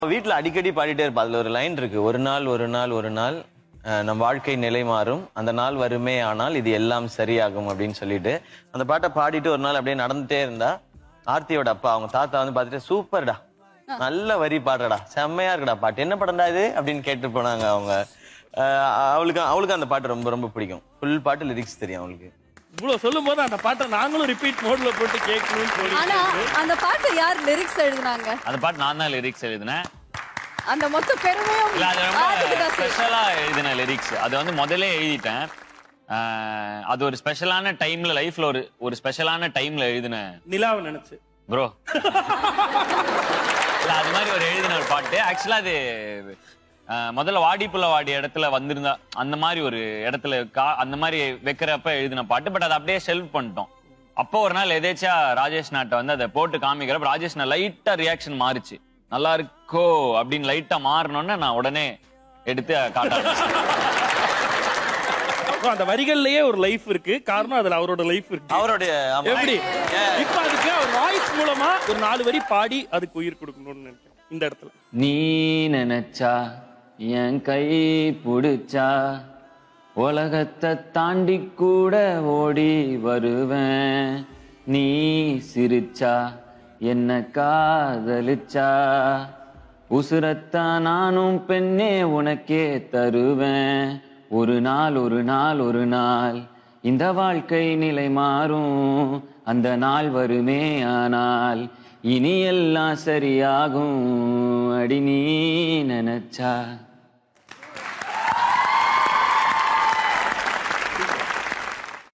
வீட்ல அடிக்கடி பாடிட்டே இருப்பா அதுல ஒரு லைன் இருக்கு ஒரு நாள் ஒரு நாள் ஒரு நாள் அஹ், நம் வாழ்க்கை நிலை மாறும் அந்த நாள் வருமே ஆனால் இது எல்லாம் சரியாகும் அப்படின்னு சொல்லிட்டு அந்த பாட்டை பாடிட்டு ஒரு நாள் அப்படியே நடந்துட்டே இருந்தா ஆர்த்தியோட அப்பா அவங்க தாத்தா வந்து பார்த்துட்டு சூப்பர்டா நல்ல வரி பாடுறடா செம்மையா இருக்குடா பாட்டு என்ன படம்டா இது அப்படின்னு கேட்டு போனாங்க அவங்க அஹ், அவளுக்கு அவளுக்கு அந்த பாட்டு ரொம்ப ரொம்ப பிடிக்கும் ஃபுல் பாட்டு லிரிக்ஸ் தெரியும் அவளுக்கு இவ்வளவு சொல்லும் போது அந்த பாட்டை நாங்களும் ரிப்பீட் மோட்ல போட்டு கேட்கணும்னு சொல்லி ஆனா அந்த பாட்டு யார் லிரிக்ஸ் எழுதுனாங்க அந்த பாட்டு நான் தான் லிரிக்ஸ் எழுதினேன் அந்த மொத்த பெருமையும் இல்ல அது ஆர்த்திக்கு ரொம்ப தான் சேரும். ஸ்பெஷலா எழுதின லிரிக்ஸ் அது வந்து முதல்ல எழுதிட்டேன் ஆஹ் அது ஒரு ஸ்பெஷலான டைம்ல லைஃப்ல ஒரு ஒரு ஸ்பெஷலான டைம்ல எழுதின நிலாவை நினைச்சு ப்ரோ இல்ல அது மாதிரி ஒரு எழுதின ஒரு பாட்டு ஆக்சுவலா அது ஆஹ் முதல்ல வாடிப்புள்ள வாடி இடத்துல வந்திருந்தா அந்த மாதிரி ஒரு இடத்துல கா- அந்த மாதிரி வைக்கிறப்ப எழுதின பாட்டு பட் அதை அப்படியே செல்வ் பண்ணிட்டோம் அப்போ ஒரு நாள் எதேச்சா ராஜேஷ் நாட்டை வந்து அதை போட்டு காமிக்கிறப்ப ராஜேஷ் நான் லைட்டா ரியாக்ஷன் மாறுச்சு நல்லா இருக்கோ அப்படின்னு லைட்டா மாறினோன்னு நான் உடனே எடுத்து காட்ட ஆரம்பிச்சேன். அப்போ அந்த வரிகள்லயே ஒரு லைஃப் இருக்கு காரணம் அதுல அவரோட லைஃப் இருக்கு அவருடைய ஆமா. எப்படி Yeah. இப்ப அதுக்கு அவர் வாய்ஸ் மூலமா ஒரு நாலு வரி பாடி அதுக்கு உயிர் கொடுக்கணும்னு நினைக்கிறேன் இந்த இடத்துல நீ நினைச்சா என் கை பிடிச்சா உலகத்தை தாண்டி கூட ஓடி வருவேன் நீ சிரிச்சா என்ன காதலிச்சா உசுரத்தான் நானும் பெண்ணே உனக்கே தருவேன் ஒரு நாள் ஒரு நாள் ஒரு நாள் இந்த வாழ்க்கை நிலை மாறும் அந்த நாள் வருமே ஆனால் இனி எல்லாம் சரியாகும் அடி நீ நினைச்சா